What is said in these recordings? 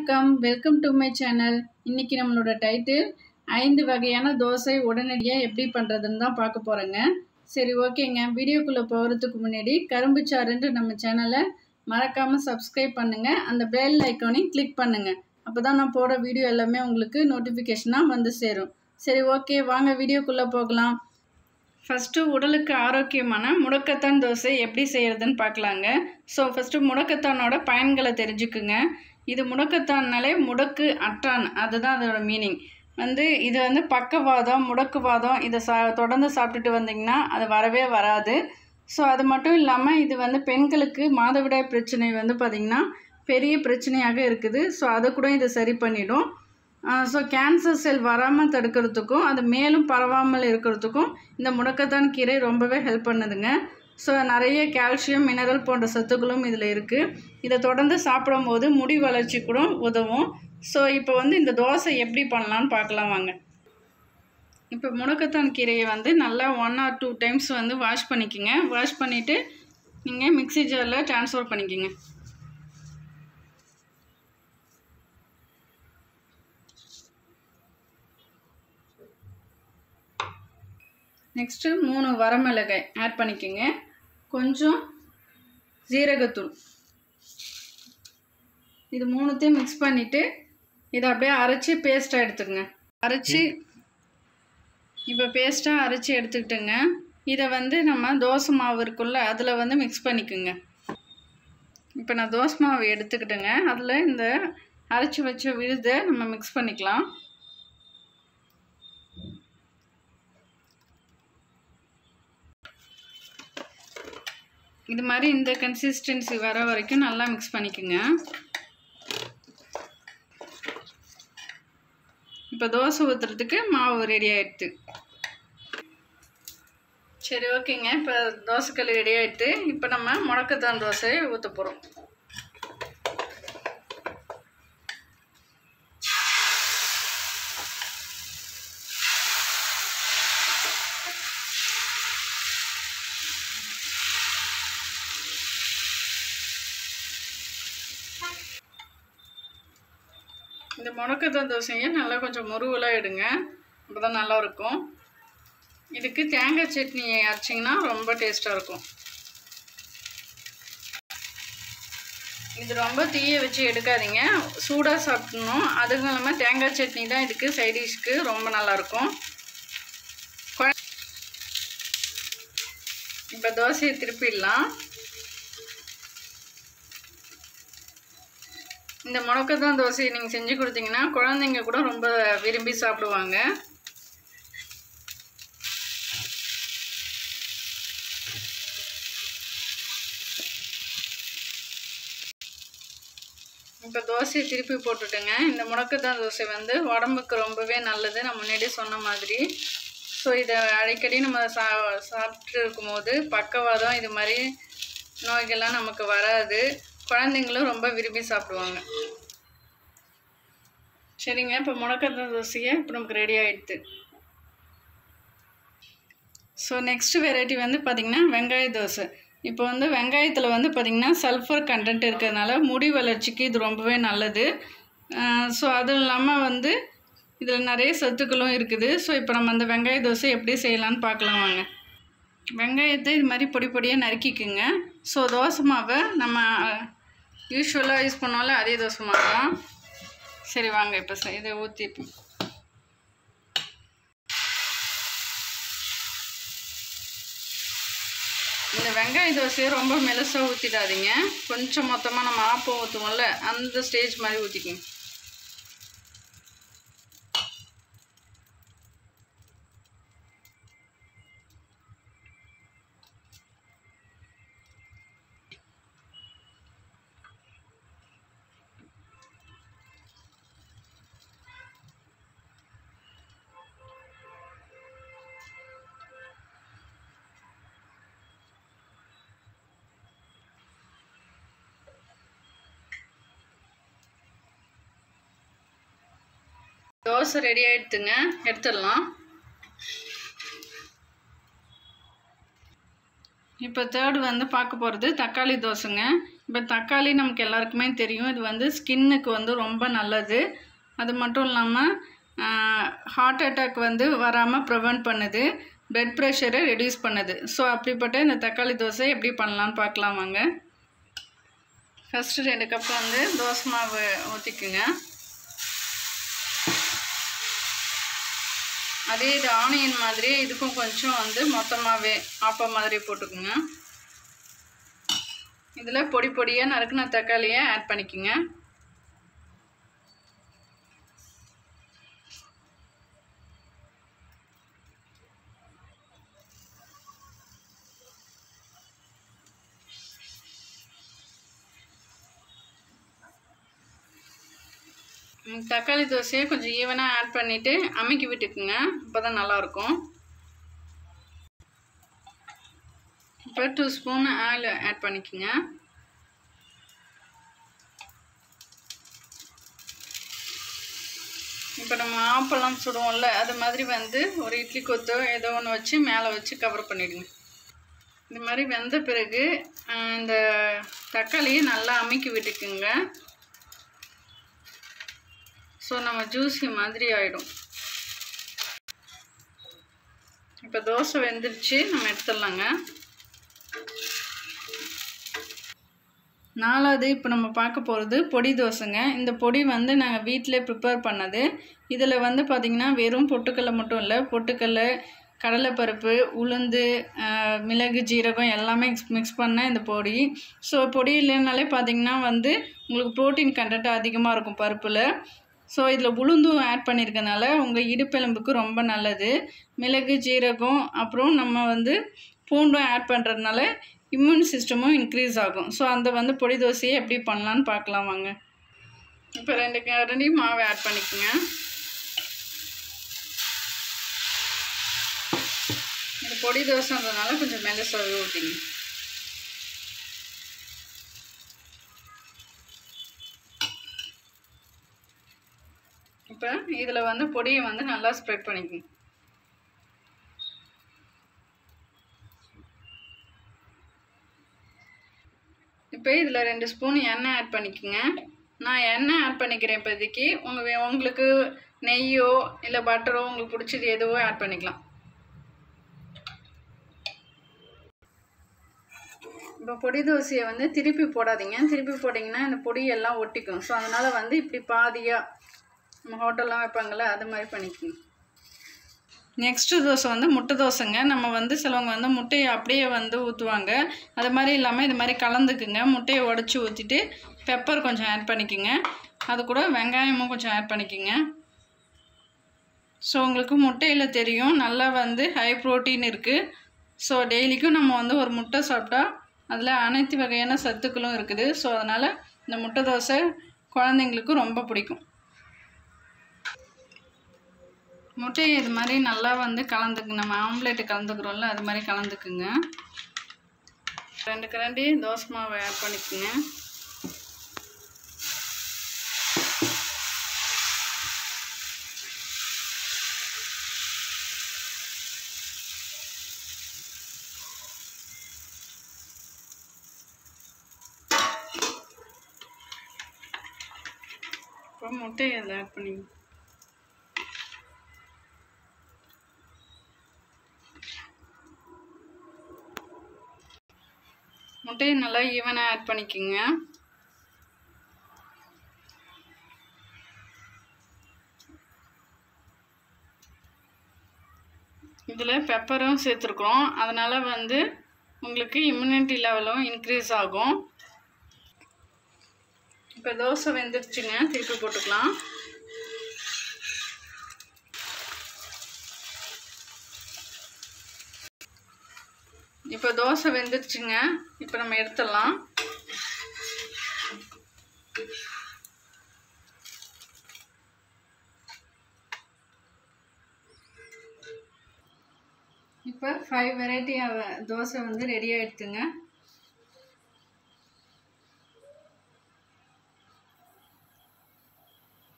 வணக்கம் welcome to my channel இன்னைக்கு நம்மளோட டைட்டில் ஐந்து வகையான தோசை உடனடியாக எப்படி பண்ணுறதுன்னு தான் பார்க்க போகிறோங்க சரி ஓகேங்க வீடியோக்குள்ளே போகிறதுக்கு முன்னாடி கரும்பு சாறுன்ற நம்ம சேனலை மறக்காமல் சப்ஸ்கிரைப் பண்ணுங்கள் அந்த பெல் ஐக்கானையும் கிளிக் பண்ணுங்கள் அப்போ தான் நான் போடுற வீடியோ எல்லாமே உங்களுக்கு நோட்டிஃபிகேஷனாக வந்து சேரும் சரி ஓகே வாங்க வீடியோக்குள்ளே போகலாம் ஃபஸ்ட்டு உடலுக்கு ஆரோக்கியமான முடக்கத்தான் தோசை எப்படி செய்கிறதுன்னு பார்க்கலாங்க ஸோ ஃபஸ்ட்டு முடக்கத்தானோட பயன்களை தெரிஞ்சுக்குங்க இது முடக்கத்தான்னாலே முடக்கு அட்டான் அதுதான் அதோட மீனிங் வந்து இது வந்து பக்கவாதம் முடக்குவாதம் இதை சா தொடர்ந்து சாப்பிட்டுட்டு வந்தீங்கன்னா அது வரவே வராது ஸோ அது மட்டும் இல்லாமல் இது வந்து பெண்களுக்கு மாதவிடாய் பிரச்சனை வந்து பார்த்திங்கன்னா பெரிய பிரச்சனையாக இருக்குது ஸோ அதை கூட இது சரி பண்ணிடும் ஸோ கேன்சர் செல் வராமல் தடுக்கிறதுக்கும் அது மேலும் பரவாமல் இருக்கிறதுக்கும் இந்த முடக்கத்தான் கீரை ரொம்பவே ஹெல்ப் பண்ணுதுங்க ஸோ நிறைய கால்சியம் மினரல் போன்ற சத்துக்களும் இதில் இருக்குது இதை தொடர்ந்து சாப்பிடும்போது முடி வளர்ச்சி கூட உதவும் ஸோ இப்போ வந்து இந்த தோசை எப்படி பண்ணலான்னு பார்க்கலாம் வாங்க இப்போ முடக்கத்தான் கீரையை வந்து நல்லா ஒன் ஆர் டூ டைம்ஸ் வந்து வாஷ் பண்ணிக்கோங்க வாஷ் பண்ணிவிட்டு நீங்கள் மிக்ஸி ஜாரில் ட்ரான்ஸ்ஃபர் பண்ணிக்கோங்க நெக்ஸ்ட்டு மூணு வரமிளகாய் ஆட் பண்ணிக்கோங்க கொஞ்சம் ஜீரகத்தூள் இது மூணுத்தையும் மிக்ஸ் பண்ணிவிட்டு இதை அப்படியே அரைச்சி பேஸ்ட்டாக எடுத்துக்கங்க அரைச்சி இப்போ பேஸ்ட்டாக அரைச்சி எடுத்துக்கிட்டுங்க இதை வந்து நம்ம தோசை மாவு இருக்குல்ல அதில் வந்து மிக்ஸ் பண்ணிக்கோங்க இப்போ நான் தோசை மாவு எடுத்துக்கிட்டேங்க அதில் இந்த அரைச்சி வச்ச விழுதை நம்ம மிக்ஸ் பண்ணிக்கலாம் இது மாதிரி இந்த கன்சிஸ்டன்சி வர வரைக்கும் நல்லா மிக்ஸ் பண்ணிக்கோங்க இப்போ தோசை ஊற்றுறதுக்கு மாவு ரெடி ஆகிடுது சரி ஓகேங்க இப்போ தோசைக்கல் ரெடி ஆகிடுது இப்போ நம்ம முடக்கத்தான் தோசையை ஊற்ற போகிறோம் இந்த முடக்கத்தான் தோசையை நல்லா கொஞ்சம் முருவலாக எடுங்க அப்போ தான் நல்லா இருக்கும் இதுக்கு தேங்காய் சட்னி அரைச்சிங்கன்னா ரொம்ப டேஸ்ட்டாக இருக்கும் இது ரொம்ப தீய வச்சு எடுக்காதீங்க சூடாக சாப்பிடணும் அதுவும் இல்லாமல் தேங்காய் சட்னி தான் இதுக்கு சைடிஷ்க்கு ரொம்ப நல்லாயிருக்கும் இப்போ தோசையை திருப்பிடலாம் இந்த முடக்கத்தான் தோசையை நீங்கள் செஞ்சு கொடுத்தீங்கன்னா குழந்தைங்க கூட ரொம்ப விரும்பி சாப்பிடுவாங்க இப்போ தோசையை திருப்பி போட்டுட்டுங்க இந்த முடக்கத்தான் தோசை வந்து உடம்புக்கு ரொம்பவே நல்லது நான் முன்னாடியே சொன்ன மாதிரி ஸோ இதை அடிக்கடி நம்ம சா சாப்பிட்டு இருக்கும்போது பக்கவாதம் இது மாதிரி நோய்கள்லாம் நமக்கு வராது குழந்தைங்களும் ரொம்ப விரும்பி சாப்பிடுவாங்க சரிங்க இப்போ முடக்கத்தான் தோசையை இப்போ நமக்கு ரெடி ஆகிடுது ஸோ நெக்ஸ்ட் வெரைட்டி வந்து பார்த்திங்கன்னா வெங்காய தோசை இப்போ வந்து வெங்காயத்தில் வந்து பார்த்திங்கன்னா சல்ஃபர் கண்டென்ட் இருக்கிறதுனால முடி வளர்ச்சிக்கு இது ரொம்பவே நல்லது ஸோ அதுவும் இல்லாமல் வந்து இதில் நிறைய சத்துக்களும் இருக்குது ஸோ இப்போ நம்ம அந்த வெங்காய தோசை எப்படி செய்யலான்னு பார்க்கலாம் வாங்க வெங்காயத்தை இது மாதிரி பொடி பொடியாக நறுக்கிக்குங்க ஸோ தோசை மாவை நம்ம யூஸ்வலாக யூஸ் பண்ணோம்ல அதே தோசை மாவு தான் சரி வாங்க இப்போ இதை ஊற்றிப்போம் இந்த வெங்காய தோசையை ரொம்ப மெலசாக ஊற்றிடாதீங்க கொஞ்சம் மொத்தமாக நம்ம ஆப்பம் ஊற்றுவோம்ல அந்த ஸ்டேஜ் மாதிரி ஊற்றிக்கோங்க தோசை ரெடி ஆகிடுதுங்க எடுத்துடலாம் இப்போ தேர்டு வந்து பார்க்க போகிறது தக்காளி தோசைங்க இப்போ தக்காளி நமக்கு எல்லாருக்குமே தெரியும் இது வந்து ஸ்கின்னுக்கு வந்து ரொம்ப நல்லது அது மட்டும் இல்லாமல் ஹார்ட் அட்டாக் வந்து வராமல் ப்ரிவெண்ட் பண்ணுது பிளட் ப்ரெஷரை ரெடியூஸ் பண்ணுது ஸோ அப்படிப்பட்ட இந்த தக்காளி தோசை எப்படி பண்ணலான்னு பார்க்கலாம் வாங்க ஃபஸ்ட்டு ரெண்டு கப் வந்து தோசை மாவு ஊற்றிக்குங்க அதே இது ஆனியன் மாதிரி இதுக்கும் கொஞ்சம் வந்து மொத்தமாகவே ஆப்பம் மாதிரி போட்டுக்குங்க இதில் பொடி பொடியாக நறுக்குன தக்காளியை ஆட் பண்ணிக்கோங்க தக்காளி தோசையை கொஞ்சம் ஈவனாக ஆட் பண்ணிவிட்டு அமுக்கி விட்டுக்குங்க அப்போ தான் நல்லாயிருக்கும் இப்போ டூ ஸ்பூன் ஆயில் ஆட் பண்ணிக்கோங்க இப்போ நம்ம ஆப்பெல்லாம் சுடுவோம்ல அது மாதிரி வந்து ஒரு இட்லி கொத்தோ ஏதோ ஒன்று வச்சு மேலே வச்சு கவர் பண்ணிவிடுங்க இந்த மாதிரி வெந்த பிறகு இந்த தக்காளியை நல்லா அமுக்கி விட்டுக்குங்க ஸோ நம்ம ஜூஸி மாதிரி ஆகிடும் இப்போ தோசை வெந்துருச்சு நம்ம எடுத்துடலாங்க நாலாவது இப்போ நம்ம பார்க்க போகிறது பொடி தோசைங்க இந்த பொடி வந்து நாங்கள் வீட்டிலே ப்ரிப்பேர் பண்ணது இதில் வந்து பார்த்திங்கன்னா வெறும் பொட்டுக்கடலை மட்டும் இல்லை பொட்டுக்கடலை கடலைப்பருப்பு உளுந்து மிளகு ஜீரகம் எல்லாமே மிக்ஸ் பண்ண இந்த பொடி ஸோ பொடி இல்லைனாலே பார்த்திங்கன்னா வந்து உங்களுக்கு ப்ரோட்டீன் கண்டென்ட் அதிகமாக இருக்கும் பருப்பில் ஸோ இதில் உளுந்தும் ஆட் பண்ணியிருக்கனால உங்கள் இடுப்பெலும்புக்கு ரொம்ப நல்லது மிளகு ஜீரகம் அப்புறம் நம்ம வந்து பூண்டும் ஆட் பண்ணுறதுனால இம்யூன் சிஸ்டமும் இன்க்ரீஸ் ஆகும் ஸோ அந்த வந்து பொடி தோசையை எப்படி பண்ணலான்னு பார்க்கலாம் வாங்க இப்போ ரெண்டு கரண்டி மாவு ஆட் பண்ணிக்கோங்க இந்த பொடி தோசைன்றதுனால கொஞ்சம் மெலசாகவே ஊற்றிங்க இப்போ இதில் வந்து பொடியை வந்து நல்லா ஸ்ப்ரெட் பண்ணிக்கணும் இப்போ இதில் ரெண்டு ஸ்பூன் எண்ணெய் ஆட் பண்ணிக்கோங்க நான் எண்ணெய் ஆட் பண்ணிக்கிறேன் இப்போதைக்கு உங்கள் உங்களுக்கு நெய்யோ இல்லை பட்டரோ உங்களுக்கு பிடிச்சது எதுவோ ஆட் பண்ணிக்கலாம் இப்போ பொடி தோசையை வந்து திருப்பி போடாதீங்க திருப்பி போட்டிங்கன்னா இந்த பொடியெல்லாம் ஒட்டிக்கும் ஸோ அதனால் வந்து இப்படி பாதியாக நம்ம ஹோட்டல்லாம் வைப்பாங்கள்ல அது மாதிரி பண்ணிக்கோங்க நெக்ஸ்ட்டு தோசை வந்து முட்டை தோசைங்க நம்ம வந்து சிலவங்க வந்து முட்டையை அப்படியே வந்து ஊற்றுவாங்க அது மாதிரி இல்லாமல் இது மாதிரி கலந்துக்குங்க முட்டையை உடச்சி ஊற்றிட்டு பெப்பர் கொஞ்சம் ஆட் பண்ணிக்கோங்க அது கூட வெங்காயமும் கொஞ்சம் ஆட் பண்ணிக்கோங்க ஸோ உங்களுக்கு முட்டையில் தெரியும் நல்லா வந்து ஹை ப்ரோட்டீன் இருக்குது ஸோ டெய்லிக்கும் நம்ம வந்து ஒரு முட்டை சாப்பிட்டா அதில் அனைத்து வகையான சத்துக்களும் இருக்குது ஸோ அதனால் இந்த முட்டை தோசை குழந்தைங்களுக்கு ரொம்ப பிடிக்கும் முட்டையை இது மாதிரி நல்லா வந்து கலந்துக்கு நம்ம ஆம்லேட்டு கலந்துக்கிறோம்ல அது மாதிரி கலந்துக்குங்க ரெண்டு கரண்டி தோசை மாவை ஆட் பண்ணிக்கோங்க இப்போ முட்டையை அதில் ஆட் பண்ணிங்க முட்டையை நல்லா ஈவனாக ஆட் பண்ணிக்கோங்க இதில் பெப்பரும் சேர்த்துருக்குறோம் அதனால் வந்து உங்களுக்கு இம்யூனிட்டி லெவலும் இன்க்ரீஸ் ஆகும் இப்போ தோசை வெந்துருச்சுங்க திருப்பி போட்டுக்கலாம் இப்போ தோசை வெந்துருச்சுங்க இப்போ நம்ம எடுத்துடலாம் இப்போ ஃபைவ் வெரைட்டி தோசை வந்து ரெடி ஆகிடுதுங்க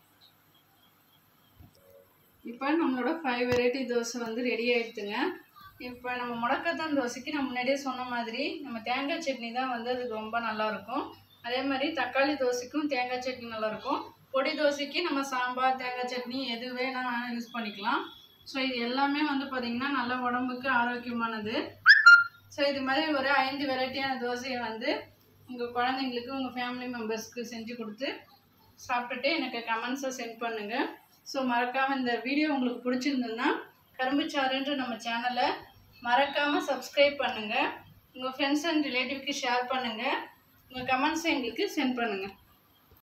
இப்போ நம்மளோட ஃபைவ் வெரைட்டி தோசை வந்து ரெடி ஆகிடுதுங்க இப்போ நம்ம முடக்கத்தான் தோசைக்கு நான் முன்னாடியே சொன்ன மாதிரி நம்ம தேங்காய் சட்னி தான் வந்து அதுக்கு ரொம்ப நல்லாயிருக்கும் அதே மாதிரி தக்காளி தோசைக்கும் தேங்காய் சட்னி நல்லாயிருக்கும் பொடி தோசைக்கு நம்ம சாம்பார் தேங்காய் சட்னி எது வேணால் யூஸ் பண்ணிக்கலாம் ஸோ இது எல்லாமே வந்து பார்த்திங்கன்னா நல்ல உடம்புக்கு ஆரோக்கியமானது ஸோ இது மாதிரி ஒரு ஐந்து வெரைட்டியான தோசையை வந்து உங்கள் குழந்தைங்களுக்கு உங்கள் ஃபேமிலி மெம்பர்ஸ்க்கு செஞ்சு கொடுத்து சாப்பிட்டுட்டு எனக்கு கமெண்ட்ஸை சென்ட் பண்ணுங்கள் ஸோ மறக்காமல் இந்த வீடியோ உங்களுக்கு பிடிச்சிருந்ததுன்னா கரும்புச்சாறுன்ற நம்ம சேனலை மறக்காமல் சப்ஸ்கிரைப் பண்ணுங்கள் உங்கள் ஃப்ரெண்ட்ஸ் அண்ட் ரிலேட்டிவ்க்கு ஷேர் பண்ணுங்கள் உங்கள் கமெண்ட்ஸை எங்களுக்கு சென்ட் பண்ணுங்கள்